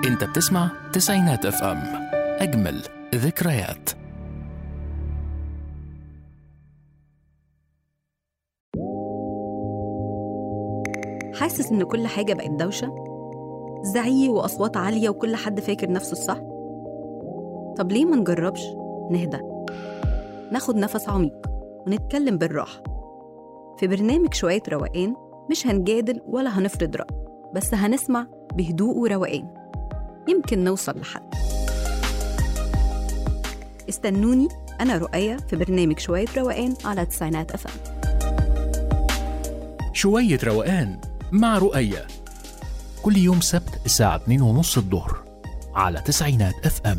انت بتسمع تسعينات اف ام اجمل ذكريات حاسس إن كل حاجة بقت دوشة؟ زعيق وأصوات عالية وكل حد فاكر نفسه الصح؟ طب ليه ما نجربش نهدى ناخد نفس عميق ونتكلم بالراحة في برنامج شوية روقان مش هنجادل ولا هنفرض رأي بس هنسمع بهدوء وروقان يمكن نوصل لحد استنوني أنا رؤية في برنامج شوية روقان على تسعينات أفهم شوية روقان مع رؤية كل يوم سبت الساعة 2 ونص الظهر على تسعينات اف ام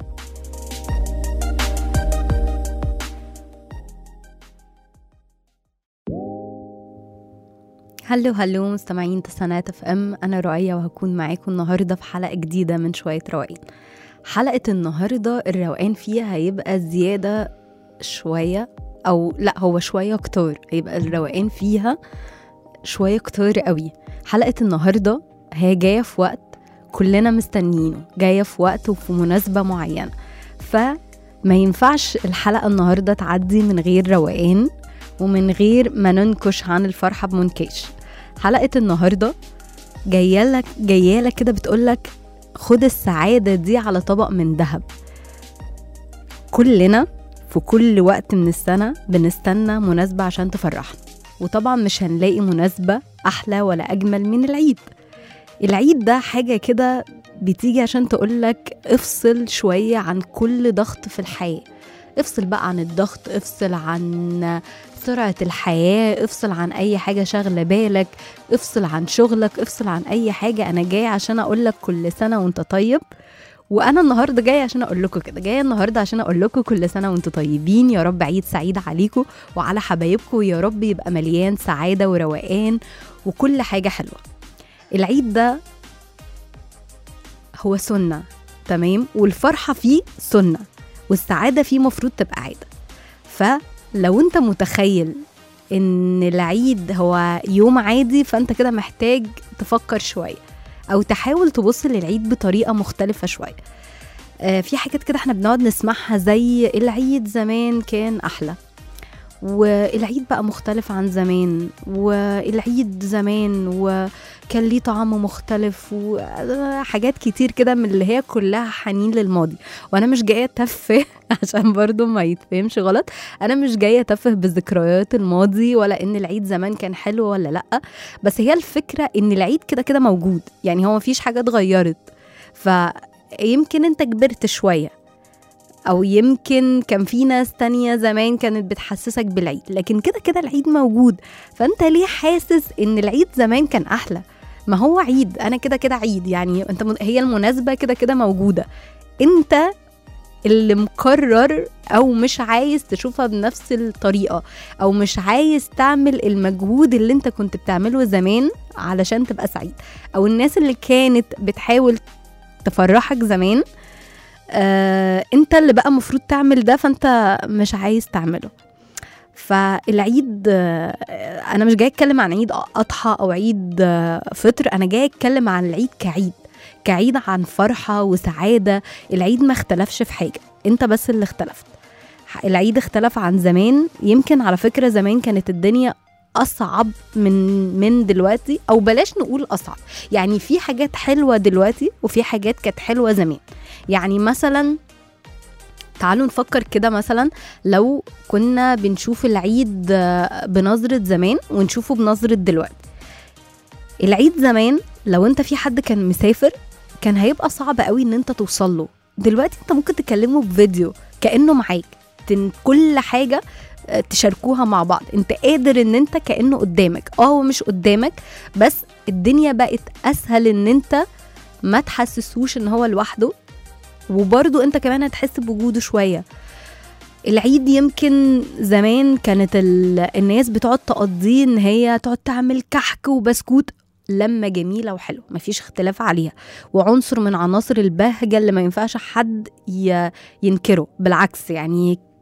هلو هلو مستمعين تسعينات اف ام انا رؤية وهكون معاكم النهارده في حلقة جديدة من شوية روقان حلقة النهارده الروقان فيها هيبقى زيادة شوية او لا هو شوية كتار هيبقى الروقان فيها شوية كتار قوي حلقة النهارده هي جاية في وقت كلنا مستنيينه جاية في وقت وفي مناسبة معينة فما ينفعش الحلقة النهارده تعدي من غير روقان ومن غير ما ننكش عن الفرحة بمنكش حلقة النهاردة جاية لك جاية لك كده بتقول لك خد السعادة دي على طبق من ذهب كلنا في كل وقت من السنة بنستنى مناسبة عشان تفرحنا وطبعا مش هنلاقي مناسبة أحلى ولا أجمل من العيد العيد ده حاجة كده بتيجي عشان تقولك افصل شوية عن كل ضغط في الحياة افصل بقى عن الضغط افصل عن سرعة الحياة افصل عن أي حاجة شاغلة بالك افصل عن شغلك افصل عن أي حاجة أنا جاية عشان أقولك كل سنة وأنت طيب وأنا النهاردة جاية عشان أقول لكم كده جاية النهاردة عشان أقول لكم كل سنة وأنتم طيبين يا رب عيد سعيد عليكم وعلى حبايبكم يا رب يبقى مليان سعادة وروقان وكل حاجة حلوة العيد ده هو سنة تمام والفرحة فيه سنة والسعادة فيه مفروض تبقى عادة فلو انت متخيل ان العيد هو يوم عادي فانت كده محتاج تفكر شوية او تحاول تبص للعيد بطريقة مختلفة شوية آه في حاجات كده احنا بنقعد نسمعها زي العيد زمان كان احلى والعيد بقى مختلف عن زمان والعيد زمان وكان ليه طعم مختلف وحاجات كتير كده من اللي هي كلها حنين للماضي وانا مش جايه اتفه عشان برضو ما يتفهمش غلط انا مش جايه اتفه بذكريات الماضي ولا ان العيد زمان كان حلو ولا لا بس هي الفكره ان العيد كده كده موجود يعني هو مفيش حاجه اتغيرت فيمكن انت كبرت شويه او يمكن كان في ناس تانية زمان كانت بتحسسك بالعيد لكن كده كده العيد موجود فانت ليه حاسس ان العيد زمان كان احلى ما هو عيد انا كده كده عيد يعني انت م- هي المناسبة كده كده موجودة انت اللي مقرر او مش عايز تشوفها بنفس الطريقة او مش عايز تعمل المجهود اللي انت كنت بتعمله زمان علشان تبقى سعيد او الناس اللي كانت بتحاول تفرحك زمان آه، انت اللي بقى المفروض تعمل ده فانت مش عايز تعمله فالعيد آه، انا مش جاي اتكلم عن عيد اضحى او عيد آه، فطر انا جاي اتكلم عن العيد كعيد كعيد عن فرحه وسعاده العيد ما اختلفش في حاجه انت بس اللي اختلفت العيد اختلف عن زمان يمكن على فكره زمان كانت الدنيا اصعب من من دلوقتي او بلاش نقول اصعب يعني في حاجات حلوه دلوقتي وفي حاجات كانت حلوه زمان يعني مثلا تعالوا نفكر كده مثلا لو كنا بنشوف العيد آه، بنظرة زمان ونشوفه بنظرة دلوقتي العيد زمان لو انت في حد كان مسافر كان هيبقى صعب قوي ان انت توصل له دلوقتي انت ممكن تكلمه بفيديو كأنه معاك تن- كل حاجة آه، تشاركوها مع بعض انت قادر ان انت كأنه قدامك اه هو مش قدامك بس الدنيا بقت اسهل ان انت ما تحسسوش ان هو لوحده وبرضه انت كمان هتحس بوجوده شويه العيد يمكن زمان كانت ال... الناس بتقعد تقضيه ان هي تقعد تعمل كحك وبسكوت لمة جميلة وحلوة مفيش اختلاف عليها وعنصر من عناصر البهجة اللي ما ينفعش حد ي... ينكره بالعكس يعني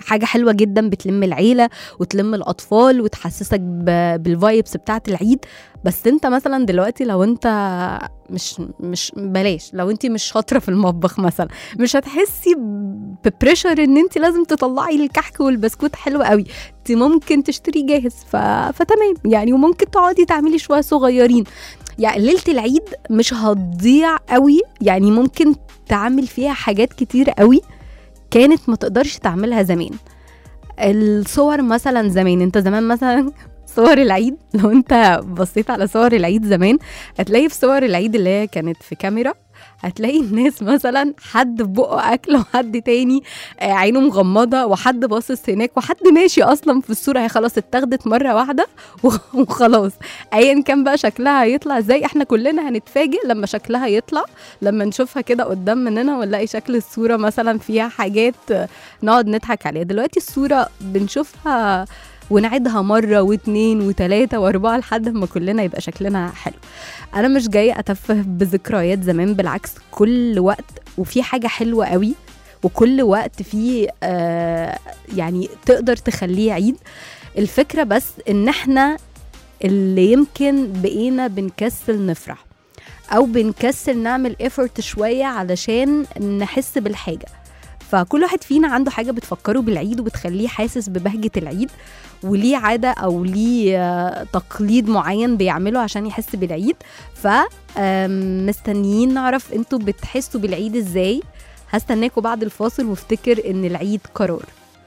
حاجه حلوه جدا بتلم العيله وتلم الاطفال وتحسسك ب- بالفايبس بتاعه العيد بس انت مثلا دلوقتي لو انت مش مش بلاش لو انت مش شاطره في المطبخ مثلا مش هتحسي ببريشر ان انت لازم تطلعي الكحك والبسكوت حلو قوي انت ممكن تشتري جاهز ف... فتمام يعني وممكن تقعدي تعملي شويه صغيرين يعني ليله العيد مش هتضيع قوي يعني ممكن تعمل فيها حاجات كتير قوي كانت ما تقدرش تعملها زمان الصور مثلا زمان انت زمان مثلا صور العيد لو انت بصيت على صور العيد زمان هتلاقي في صور العيد اللي هي كانت في كاميرا هتلاقي الناس مثلا حد في بقه اكل وحد تاني آه، عينه مغمضه وحد باصص هناك وحد ماشي اصلا في الصوره هي خلاص اتاخدت مره واحده وخ- وخلاص ايا كان بقى شكلها هيطلع ازاي احنا كلنا هنتفاجئ لما شكلها يطلع لما نشوفها كده قدام مننا ونلاقي شكل الصوره مثلا فيها حاجات آه، نقعد نضحك عليها دلوقتي الصوره بنشوفها ونعيدها مرة واتنين وتلاتة واربعة لحد ما كلنا يبقى شكلنا حلو انا مش جاية اتفه بذكريات زمان بالعكس كل وقت وفي حاجة حلوة قوي وكل وقت فيه آه يعني تقدر تخليه عيد الفكرة بس ان احنا اللي يمكن بقينا بنكسل نفرح او بنكسل نعمل ايفورت شوية علشان نحس بالحاجة فكل واحد فينا عنده حاجة بتفكره بالعيد وبتخليه حاسس ببهجة العيد وليه عادة أو ليه آه، تقليد معين بيعمله عشان يحس بالعيد فمستنيين نعرف انتوا بتحسوا بالعيد ازاي هستناكوا بعد الفاصل وافتكر ان العيد قرار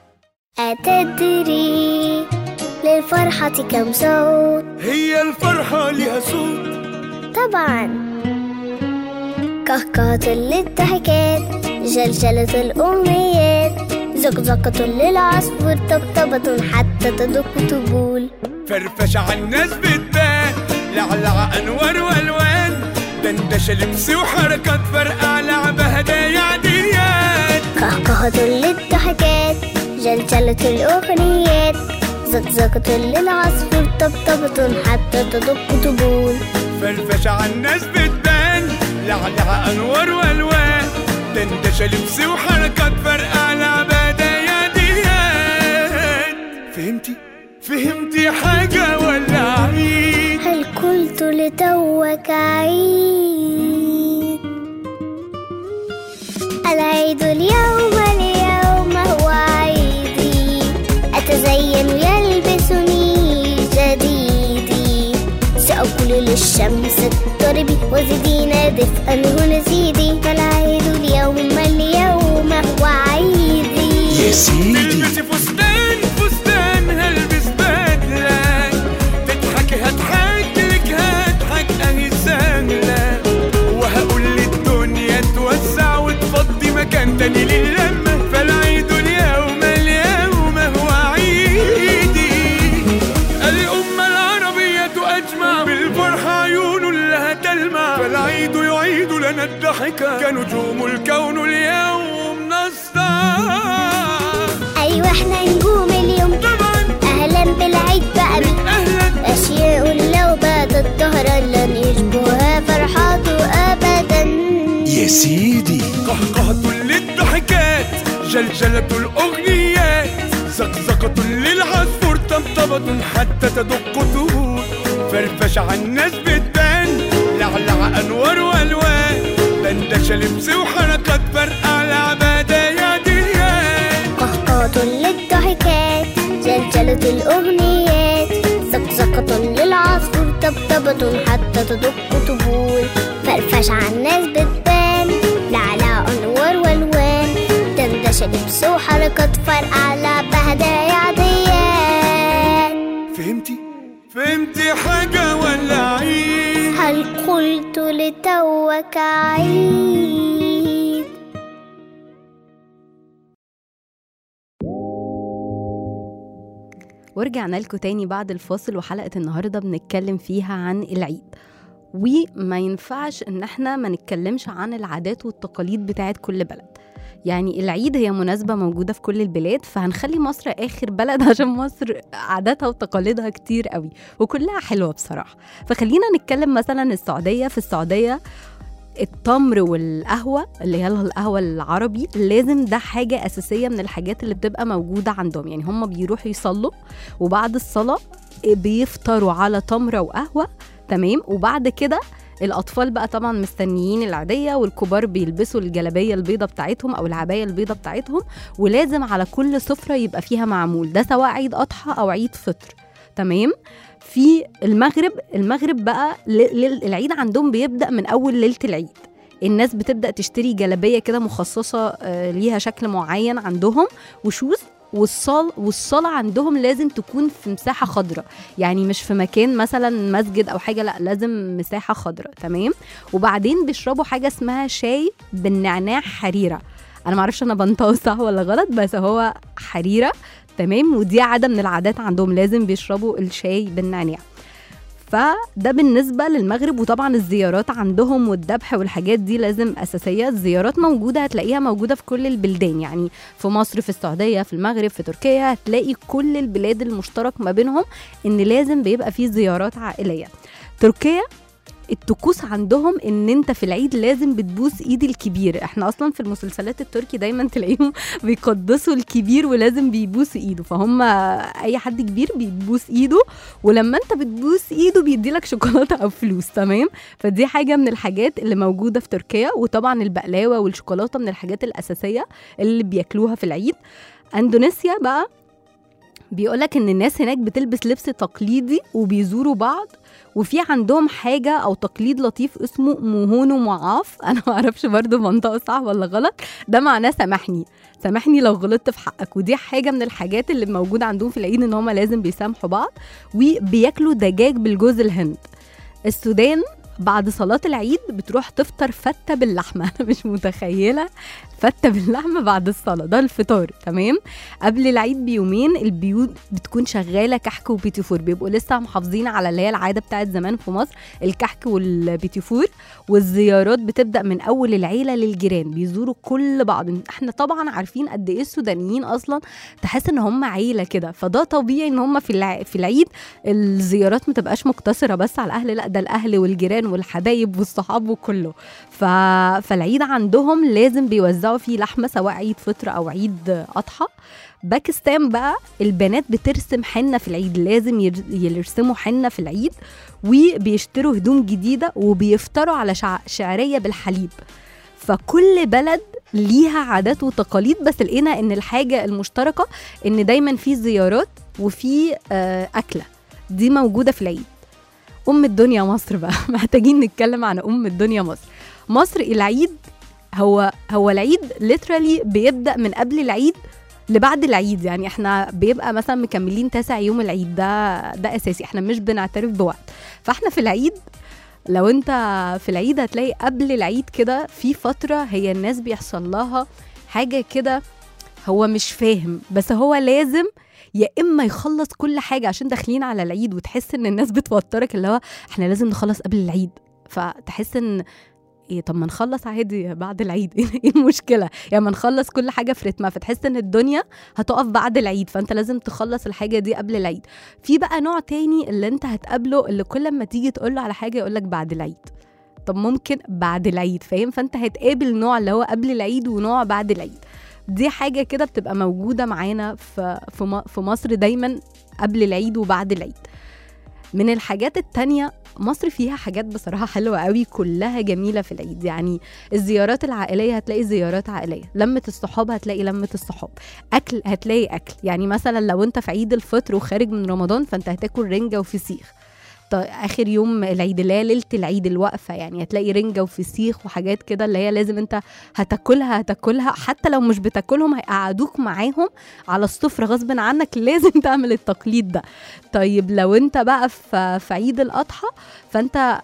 أتدري للفرحة كم صوت هي الفرحة لها صوت طبعا كهكهة للضحكات جلجلة الأمنيات زقزقة للعصفور طبطبة حتى تدق طبول فرفش على الناس بتبان لعلع أنوار وألوان دندشة لبس وحركات فرقع لعبة هدايا عديات كهكهة للضحكات جلجلة الأغنيات زقزقة للعصفور طبطبة حتى تدق طبول فرفش على الناس بتبان لعلع أنوار وألوان دندشة لبس وحركات فرقع لعبة هدايا عديات فهمتي؟ فهمتي حاجة ولا عيد؟ هل قلت لتوك عيد العيد اليوم اليوم هو عيدي أتزين يلبسني جديدي سأقول للشمس اضطربي وزدينا دفئا هنا زيدي فالعيد اليوم اليوم هو عيدي يا سيدي تلبسي فستان فستان هلبس بدلة تضحكي هضحك لك هضحك اهي سهلة وهقول للدنيا توسع وتفضي مكان تاني للمة فالعيد اليوم اليوم هو عيدي الأمة العربية أجمع بالفرحة عيون لها تلمع فالعيد يعيد لنا الضحكة كنجوم الكون اليوم نسطع أيوة احنا نجوم اليوم طبعا أهلا بالعيد بقى من أهلا أشياء لو باتت ظهرا لن يشبهها فرحاته أبدا يا سيدي قهقهة للضحكات جلجلة الأغنيات زقزقة للعصفور طبطبة حتى تدق طهور فرفش على الناس بتبان لعلع أنوار وألوان دندشة لبس وحركات فرقع لعبة ديا ديات قهقهة للضحكات جلجلة الأغنيات زقزقة للعصفور طبطبة حتى تدق طبول فرفش على الناس بتبان لعلى أنوار والوان دندشة لبس وحركات فرقع لعبة هدايا عاديات فهمتي؟ فهمتي حاجة ولا عيد؟ هل قلت لتوك عيد ورجعنا لكم تاني بعد الفاصل وحلقة النهاردة بنتكلم فيها عن العيد وما ينفعش ان احنا ما نتكلمش عن العادات والتقاليد بتاعت كل بلد يعني العيد هي مناسبة موجودة في كل البلاد فهنخلي مصر آخر بلد عشان مصر عاداتها وتقاليدها كتير قوي وكلها حلوة بصراحة فخلينا نتكلم مثلا السعودية في السعودية التمر والقهوه اللي هي القهوه العربي لازم ده حاجه اساسيه من الحاجات اللي بتبقى موجوده عندهم يعني هم بيروحوا يصلوا وبعد الصلاه بيفطروا على تمره وقهوه تمام وبعد كده الاطفال بقى طبعا مستنيين العاديه والكبار بيلبسوا الجلابيه البيضه بتاعتهم او العبايه البيضه بتاعتهم ولازم على كل سفره يبقى فيها معمول ده سواء عيد اضحى او عيد فطر تمام في المغرب المغرب بقى ل- ل- العيد عندهم بيبدا من اول ليله العيد الناس بتبدا تشتري جلابيه كده مخصصه آه، ليها شكل معين عندهم وشوز والصال والصلاه عندهم لازم تكون في مساحه خضراء يعني مش في مكان مثلا مسجد او حاجه لا لازم مساحه خضراء تمام وبعدين بيشربوا حاجه اسمها شاي بالنعناع حريره انا معرفش انا بنطقه صح ولا غلط بس هو حريره تمام ودي عاده من العادات عندهم لازم بيشربوا الشاي بالنعناع فده بالنسبة للمغرب وطبعا الزيارات عندهم والذبح والحاجات دي لازم أساسية الزيارات موجودة هتلاقيها موجودة في كل البلدان يعني في مصر في السعودية في المغرب في تركيا هتلاقي كل البلاد المشترك ما بينهم إن لازم بيبقى فيه زيارات عائلية تركيا الطقوس عندهم ان انت في العيد لازم بتبوس ايد الكبير احنا اصلا في المسلسلات التركي دايما تلاقيهم بيقدسوا الكبير ولازم بيبوس ايده فهم اي حد كبير بيبوس ايده ولما انت بتبوس ايده بيديلك شوكولاته او فلوس تمام فدي حاجه من الحاجات اللي موجوده في تركيا وطبعا البقلاوه والشوكولاته من الحاجات الاساسيه اللي بياكلوها في العيد اندونيسيا بقى بيقولك ان الناس هناك بتلبس لبس تقليدي وبيزوروا بعض وفي عندهم حاجه او تقليد لطيف اسمه موهونو معاف انا ما اعرفش برضه منطقه صح ولا غلط ده معناه سامحني سامحني لو غلطت في حقك ودي حاجه من الحاجات اللي موجوده عندهم في العيد ان هم لازم بيسامحوا بعض وبياكلوا دجاج بالجوز الهند السودان بعد صلاة العيد بتروح تفطر فتة باللحمة أنا مش متخيلة فتة باللحمة بعد الصلاة ده الفطار تمام قبل العيد بيومين البيوت بتكون شغالة كحك وبيتيفور بيبقوا لسه محافظين على اللي هي العادة بتاعت زمان في مصر الكحك والبيتيفور والزيارات بتبدأ من أول العيلة للجيران بيزوروا كل بعض احنا طبعا عارفين قد ايه السودانيين أصلا تحس ان هم عيلة كده فده طبيعي ان هم في الع... في العيد الزيارات ما تبقاش مقتصرة بس على الأهل لا ده الأهل والجيران والحبايب والصحاب وكله ف... فالعيد عندهم لازم بيوزعوا فيه لحمة سواء عيد فطر أو عيد أضحى باكستان بقى البنات بترسم حنة في العيد لازم ير- يرسموا حنة في العيد وبيشتروا هدوم جديدة وبيفطروا على شع... شعرية بالحليب فكل بلد ليها عادات وتقاليد بس لقينا ان الحاجة المشتركة ان دايما في زيارات وفي آه، أكلة دي موجودة في العيد أم الدنيا مصر بقى محتاجين نتكلم عن أم الدنيا مصر مصر العيد هو هو العيد ليترالي بيبدأ من قبل العيد لبعد العيد يعني احنا بيبقى مثلا مكملين تاسع يوم العيد ده ده اساسي احنا مش بنعترف بوقت فاحنا في العيد لو انت في العيد هتلاقي قبل العيد كده في فترة هي الناس بيحصل لها حاجة كده هو مش فاهم بس هو لازم يا اما يخلص كل حاجه عشان داخلين على العيد وتحس ان الناس بتوترك اللي هو احنا لازم نخلص قبل العيد فتحس ان ايه طب ما نخلص عادي بعد العيد ايه المشكله يعني ما نخلص كل حاجه في رتمها فتحس ان الدنيا هتقف بعد العيد فانت لازم تخلص الحاجه دي قبل العيد في بقى نوع تاني اللي انت هتقابله اللي كل ما تيجي تقول له على حاجه يقول لك بعد العيد طب ممكن بعد العيد فاهم فانت هتقابل نوع اللي هو قبل العيد ونوع بعد العيد دي حاجه كده بتبقى موجوده معانا في في م- في مصر دايما قبل العيد وبعد العيد من الحاجات التانية مصر فيها حاجات بصراحة حلوة قوي كلها جميلة في العيد يعني الزيارات العائلية هتلاقي زيارات عائلية لمة الصحاب هتلاقي لمة الصحاب أكل هتلاقي أكل يعني مثلا لو أنت في عيد الفطر وخارج من رمضان فأنت هتاكل رنجة وفسيخ طيب اخر يوم العيد اللي هي ليله العيد الوقفه يعني هتلاقي رنجه وفسيخ وحاجات كده اللي هي لازم انت هتاكلها هتاكلها حتى لو مش بتاكلهم هيقعدوك معاهم على السفره غصب عنك لازم تعمل التقليد ده طيب لو انت بقى في في عيد الاضحى فانت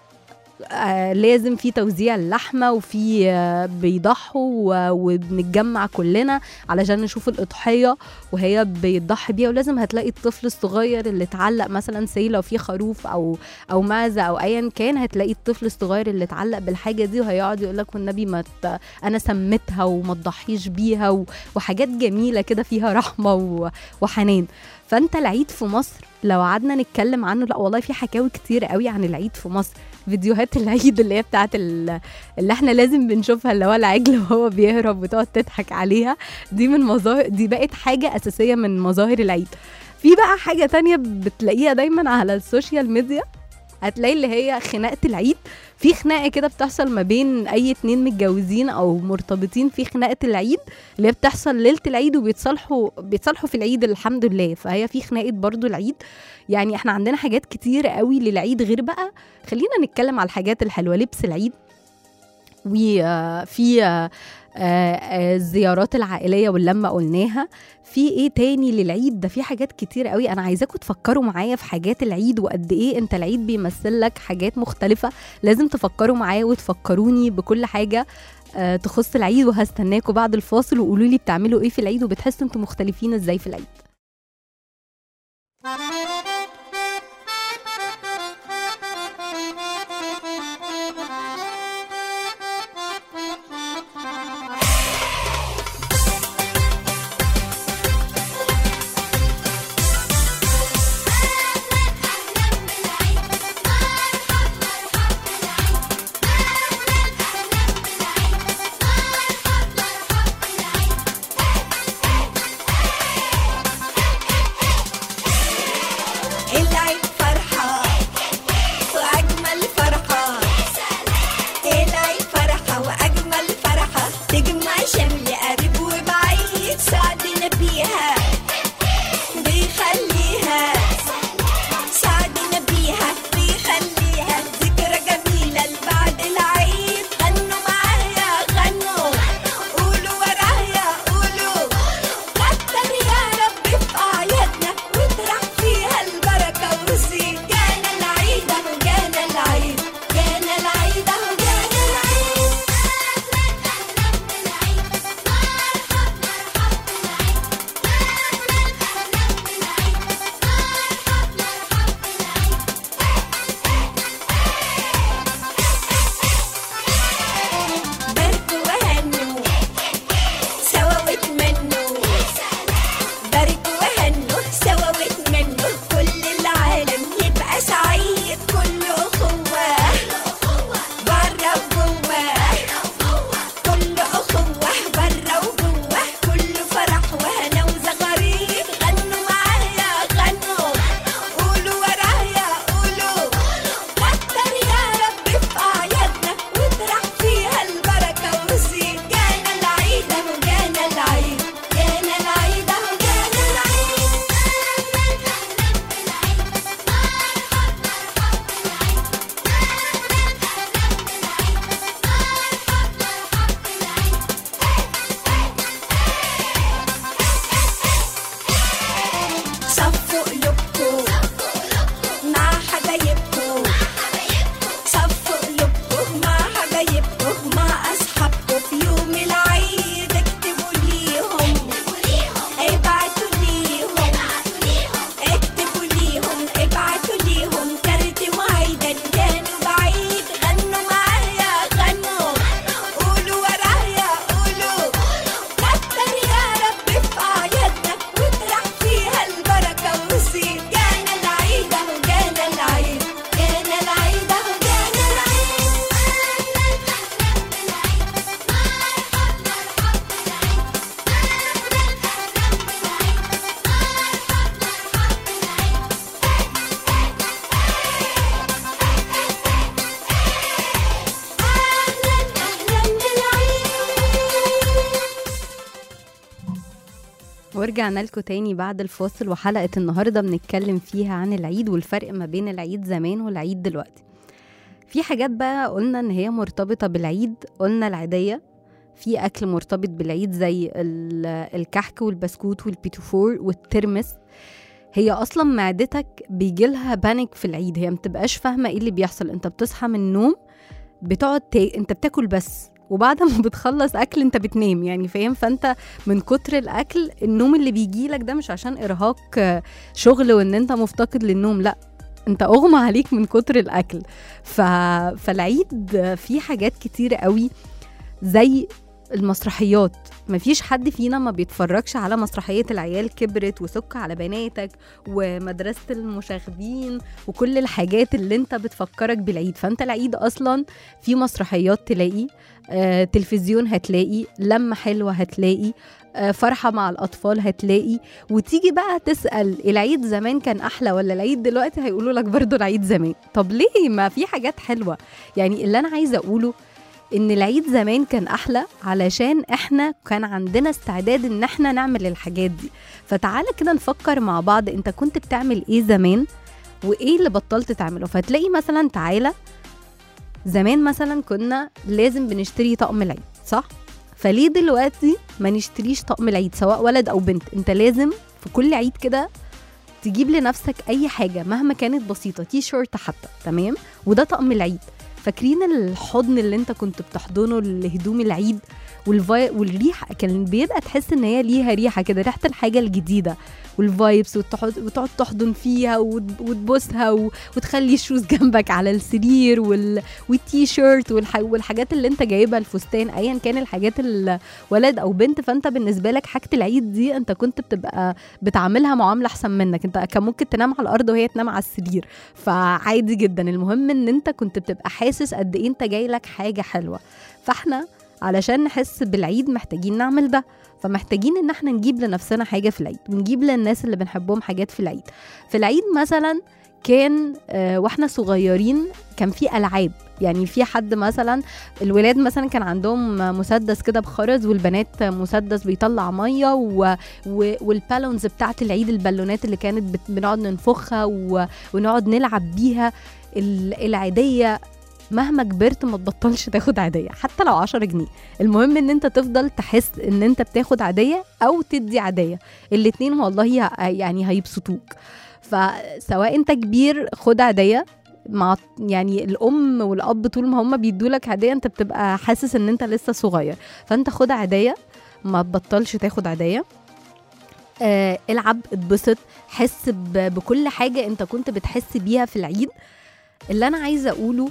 آه لازم في توزيع اللحمه وفي آه بيضحوا و- وبنتجمع كلنا علشان نشوف الاضحيه وهي بيضحي بيها ولازم هتلاقي الطفل الصغير اللي اتعلق مثلا سي لو في خروف او او معزه او ايا كان هتلاقي الطفل الصغير اللي اتعلق بالحاجه دي وهيقعد يقول لك والنبي ما ت- انا سميتها وما تضحيش بيها و- وحاجات جميله كده فيها رحمه و- وحنان فانت العيد في مصر لو قعدنا نتكلم عنه لا والله في حكاوي كتير قوي عن العيد في مصر فيديوهات العيد اللي هي بتاعت ال- اللي احنا لازم بنشوفها اللي هو العجل وهو بيهرب وتقعد تضحك عليها دي من مظاهر دي بقت حاجة أساسية من مظاهر العيد في بقى حاجة تانية بتلاقيها دايما على السوشيال ميديا هتلاقي اللي هي خناقة العيد في خناقة كده بتحصل ما بين أي اتنين متجوزين أو مرتبطين في خناقة العيد اللي هي بتحصل ليلة العيد وبيتصالحوا بيتصالحوا في العيد الحمد لله فهي في خناقة برضو العيد يعني احنا عندنا حاجات كتير قوي للعيد غير بقى خلينا نتكلم على الحاجات الحلوة لبس العيد وفي الزيارات العائلية واللمة قلناها في ايه تاني للعيد ده في حاجات كتير قوي انا عايزاكم تفكروا معايا في حاجات العيد وقد ايه انت العيد بيمثل لك حاجات مختلفة لازم تفكروا معايا وتفكروني بكل حاجة آه، تخص العيد وهستناكم بعد الفاصل وقولوا لي بتعملوا ايه في العيد وبتحسوا انتوا مختلفين ازاي في العيد العيد فرحة وأجمل فرحة العيد فرحة وأجمل فرحة تجمع شمل قريب وبعيد سعدنا بيها بيخليها سعدنا بيها بيخليها ذكرى جميلة لبعد العيد غنوا معايا غنوا قولوا ورايا قولوا كتر يا رب في أعيادنا واطرح فيها البركة والزين جانا العيد أهو جانا العيد جانا العيد أهو جانا العيد باركوا وهنوا سوا واتمنوا باركوا وهنوا سوا واتمنوا كل العالم يبقى سعيد كل أخوة برا وجوه كل أخوة برا وجوه كل فرح وهنا وزغاريد غنوا معايا غنوا قولوا ورايا قولوا كتر يا رب في أعيادنا واطرح فيها البركة والزين جانا العيد أهو جانا العيد جانا العيد أهو جانا العيد صفوا قلوبكم مع حبايبكم صفوا قلوبكم مع حبايبكم مع أصحابكم في يوم العيد اكتبوا ليهم ابعتوا ليهم اكتبوا ليهم ابعتوا ليهم كارت وعيدا كانوا بعيد غنوا معايا غنوا قولوا ورايا قولوا كتر يا رب في أعيادنا واطرح فيها البركة والزين جانا العيد أهو جانا العيد جانا العيد أهو جانا العيد أهلا أهلا بالعيد ورجعنا لكم تاني بعد الفاصل وحلقة النهاردة بنتكلم فيها عن العيد والفرق ما بين العيد زمان والعيد دلوقتي في حاجات بقى قلنا ان هي مرتبطة بالعيد قلنا العيدية في اكل مرتبط بالعيد زي ال- الكحك والبسكوت والبيتوفور والترمس هي اصلا معدتك بيجيلها بانيك في العيد هي متبقاش فاهمه ايه اللي بيحصل انت بتصحى من النوم بتقعد تا... انت بتاكل بس وبعد ما بتخلص اكل انت بتنام يعني فاهم فانت من كتر الاكل النوم اللي بيجيلك ده مش عشان ارهاق آه، شغل وان انت مفتقد للنوم لا انت اغمى عليك من كتر الاكل ف... فالعيد فيه حاجات كتير قوي زي المسرحيات مفيش حد فينا ما بيتفرجش على مسرحية العيال كبرت وسك على بناتك ومدرسة المشاغبين وكل الحاجات اللي انت بتفكرك بالعيد فانت العيد اصلا في مسرحيات تلاقي آه، تلفزيون هتلاقي لمة حلوة هتلاقي آه، فرحة مع الأطفال هتلاقي وتيجي بقى تسأل العيد زمان كان أحلى ولا العيد دلوقتي هيقولوا لك برضو العيد زمان طب ليه ما في حاجات حلوة يعني اللي أنا عايزة أقوله ان العيد زمان كان احلى علشان احنا كان عندنا استعداد ان احنا نعمل الحاجات دي فتعالى كده نفكر مع بعض انت كنت بتعمل ايه زمان وايه اللي بطلت تعمله فتلاقي مثلا تعالى زمان مثلا كنا لازم بنشتري طقم العيد صح فليه دلوقتي ما نشتريش طقم العيد سواء ولد او بنت انت لازم في كل عيد كده تجيب لنفسك اي حاجه مهما كانت بسيطه تي شيرت حتى تمام وده طقم العيد فاكرين الحضن اللي انت كنت بتحضنه لهدوم العيد والفاي... والريحه كان بيبقى تحس ان هي ليها ريحه كده ريحه الحاجه الجديده والفايبس وتقعد وتقعد تحضن فيها وت- وتبوسها و... وتخلي الشوز جنبك على السرير وال... والتي شيرت والح... والحاجات اللي انت جايبها الفستان ايا كان الحاجات الولد او بنت فانت بالنسبه لك حاجه العيد دي انت كنت بتبقى بتعاملها معامله احسن منك انت كان ممكن تنام على الارض وهي تنام على السرير فعادي جدا المهم ان انت كنت بتبقى حاسس قد ايه انت جاي لك حاجه حلوه فاحنا علشان نحس بالعيد محتاجين نعمل ده فمحتاجين ان احنا نجيب لنفسنا حاجه في العيد ونجيب للناس اللي بنحبهم حاجات في العيد في العيد مثلا كان آه، واحنا صغيرين كان في العاب يعني في حد مثلا الولاد مثلا كان عندهم مسدس كده بخرز والبنات مسدس بيطلع ميه و... و... والبالونز بتاعت العيد البالونات اللي كانت بت... بنقعد ننفخها و... ونقعد نلعب بيها ال- العيديه مهما كبرت ما تبطلش تاخد عاديه حتى لو 10 جنيه المهم ان انت تفضل تحس ان انت بتاخد عاديه او تدي عاديه الاتنين والله ه- يعني هيبسطوك فسواء انت كبير خد عاديه مع يعني الام والاب طول ما هم بيدوا لك هديه انت بتبقى حاسس ان انت لسه صغير فانت خد عاديه ما تبطلش تاخد عاديه آه العب اتبسط حس ب- بكل حاجه انت كنت بتحس بيها في العيد اللي انا عايزه اقوله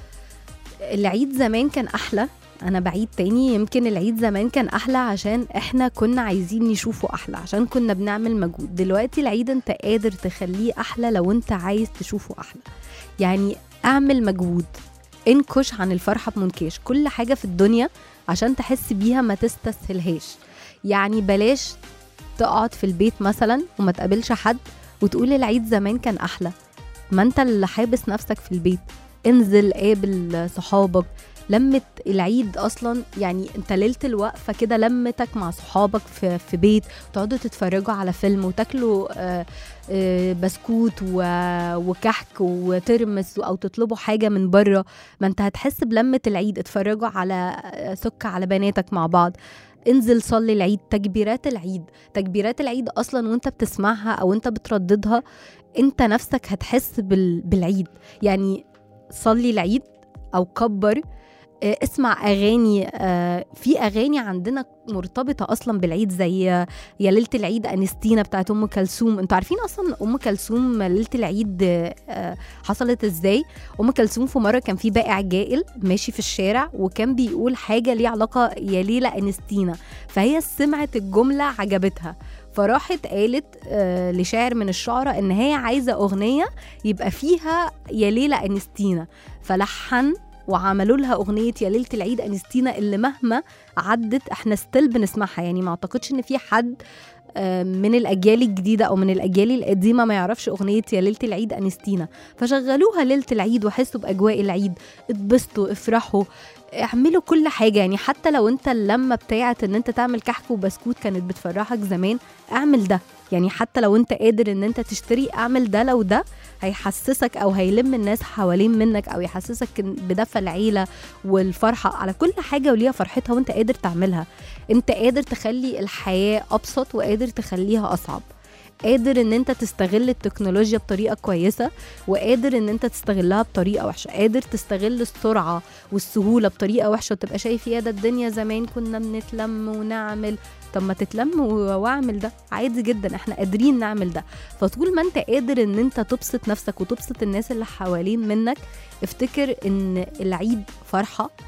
العيد زمان كان احلى انا بعيد تاني يمكن العيد زمان كان احلى عشان احنا كنا عايزين نشوفه احلى عشان كنا بنعمل مجهود دلوقتي العيد انت قادر تخليه احلى لو انت عايز تشوفه احلى يعني اعمل مجهود انكش عن الفرحه بمنكاش كل حاجه في الدنيا عشان تحس بيها ما تستسهلهاش يعني بلاش تقعد في البيت مثلا وما تقابلش حد وتقول العيد زمان كان احلى ما انت اللي حابس نفسك في البيت انزل قابل صحابك لمة العيد اصلا يعني انت ليله الوقفه كده لمتك مع صحابك في, في بيت تقعدوا تتفرجوا على فيلم وتاكلوا آه، آه، بسكوت و- وكحك وترمس او تطلبوا حاجه من بره ما انت هتحس بلمه العيد اتفرجوا على آه، سك على بناتك مع بعض انزل صلي العيد تكبيرات العيد تكبيرات العيد اصلا وانت بتسمعها او انت بترددها انت نفسك هتحس بال... بالعيد يعني صلي العيد او كبر آه، اسمع اغاني آه، في اغاني عندنا مرتبطه اصلا بالعيد زي آه، يا ليله العيد انستينا بتاعت ام كلثوم انتوا عارفين اصلا ام كلثوم ليله العيد آه، حصلت ازاي ام كلثوم في مره كان في بائع جائل ماشي في الشارع وكان بيقول حاجه ليها علاقه يا ليله انستينا فهي سمعت الجمله عجبتها فراحت قالت آه، لشاعر من الشعراء ان هي عايزه اغنيه يبقى فيها يا ليله انستينا فلحن وعملوا لها اغنيه يا ليله العيد انستينا اللي مهما عدت احنا ستيل بنسمعها يعني ما اعتقدش ان في حد آه، من الاجيال الجديده او من الاجيال القديمه ما يعرفش اغنيه يا ليله العيد انستينا فشغلوها ليله العيد وحسوا باجواء العيد اتبسطوا افرحوا اعملوا كل حاجه يعني حتى لو انت اللمه بتاعت ان انت تعمل كحك وبسكوت كانت بتفرحك زمان اعمل ده يعني حتى لو انت قادر ان انت تشتري اعمل ده لو ده هيحسسك او هيلم الناس حوالين منك او يحسسك إن- بدفى العيله والفرحه على كل حاجه وليها فرحتها وانت قادر تعملها انت قادر تخلي الحياه ابسط وقادر تخليها اصعب قادر ان انت تستغل التكنولوجيا بطريقه كويسه وقادر ان انت تستغلها بطريقه وحشه قادر تستغل السرعه والسهوله بطريقه وحشه وتبقى شايف يا ده الدنيا زمان كنا بنتلم ونعمل طب ما تتلم و- واعمل ده عادي جدا احنا قادرين نعمل ده فطول ما انت قادر ان انت تبسط نفسك وتبسط الناس اللي حوالين منك افتكر ان العيد فرحه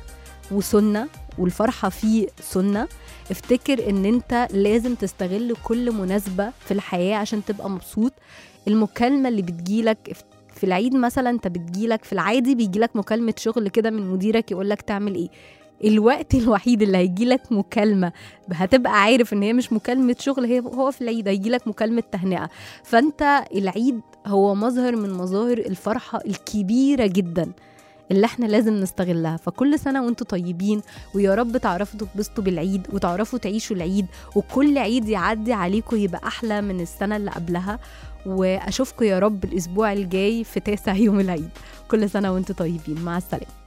وسنه والفرحه فيه سنه افتكر ان انت لازم تستغل كل مناسبه في الحياه عشان تبقى مبسوط المكالمه اللي بتجيلك في العيد مثلا انت بتجيلك في العادي بيجيلك مكالمه شغل كده من مديرك يقولك تعمل ايه الوقت الوحيد اللي هيجيلك مكالمة هتبقى عارف ان هي مش مكالمة شغل هي هو في العيد هيجيلك مكالمة تهنئة فانت العيد هو مظهر من مظاهر الفرحة الكبيرة جدا اللي احنا لازم نستغلها فكل سنة وانتوا طيبين ويا رب تعرفوا تتبسطوا بالعيد وتعرفوا تعيشوا العيد وكل عيد يعدي عليكم يبقى أحلى من السنة اللي قبلها وأشوفكم يا رب الأسبوع الجاي في تاسع يوم العيد كل سنة وانتوا طيبين مع السلامة